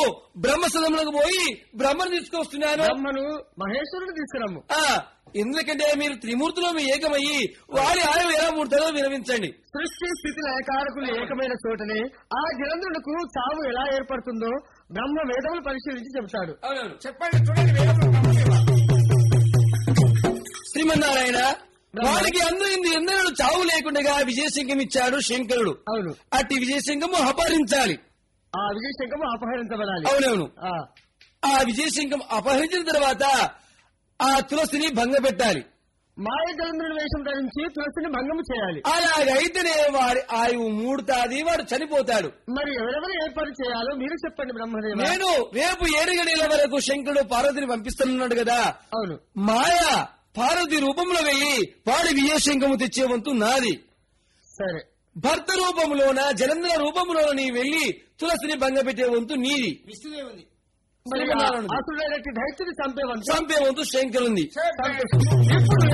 బ్రహ్మసదములకు పోయి బ్రహ్మను తీసుకొస్తున్నాను బ్రహ్మను మహేశ్వరుడు తీసుకురమ్ము ఆ, ఎందుకంటే మీరు త్రిమూర్తులు మీ ఏకమయ్యి వారి ఆయన ఎలా పుడతారో విరమించండి సృష్టి స్థితి లయకారకులు ఏకమైన చోటనే ఆ జలంధ్రులకు చావు ఎలా ఏర్పడుతుందో బ్రహ్మ వేదములు పరిశీలించి చెబుతాడు అవునవును చెప్పండి చూడండి వేదములు బ్రహ్మదేవ. శ్రీమన్నారాయణ వారికి అందరింది ఎందరూ చావు లేకుండా విజయశంఖం ఇచ్చాడు శంకరుడు అవును అట్టి విజయశంఖము అపహరించాలి ఆ విజయశంకము అపహరించబడాలి అవునవును ఆ, ఆ విజయశంఖం అపహరించిన తర్వాత ఆ తులసిని భంగపెట్టాలి మాయ జలంధ్రుని వేషం ధరించి తులసిని భంగము చేయాలి అలాగైతేనే వాడి ఆయువు మూడుతాది వాడు చనిపోతాడు మరి ఎవరెవరు ఏర్పాటు చేయాలో మీరు చెప్పండి బ్రహ్మదేవ నేను రేపు ఏడు గడియల వరకు శంకరుడు పార్వతిని పంపిస్తున్నాడు కదా అవును మాయ పార్వతి రూపంలో వెయ్యి వాడి విజయశంఖము తెచ్చే వంతు నాది సరే భర్త రూపంలోన జలంధర రూపంలోన నీ వెళ్లి తులసిని భంగపెట్టే వంతు నీది విష్ణుదేవుని మరి శ్రీమన్నారాయణుడు. అసుడైనట్టి దైత్యుని చంపేవంత చంపే వంతు శంకరుంది చెప్పండి. ఇప్పుడు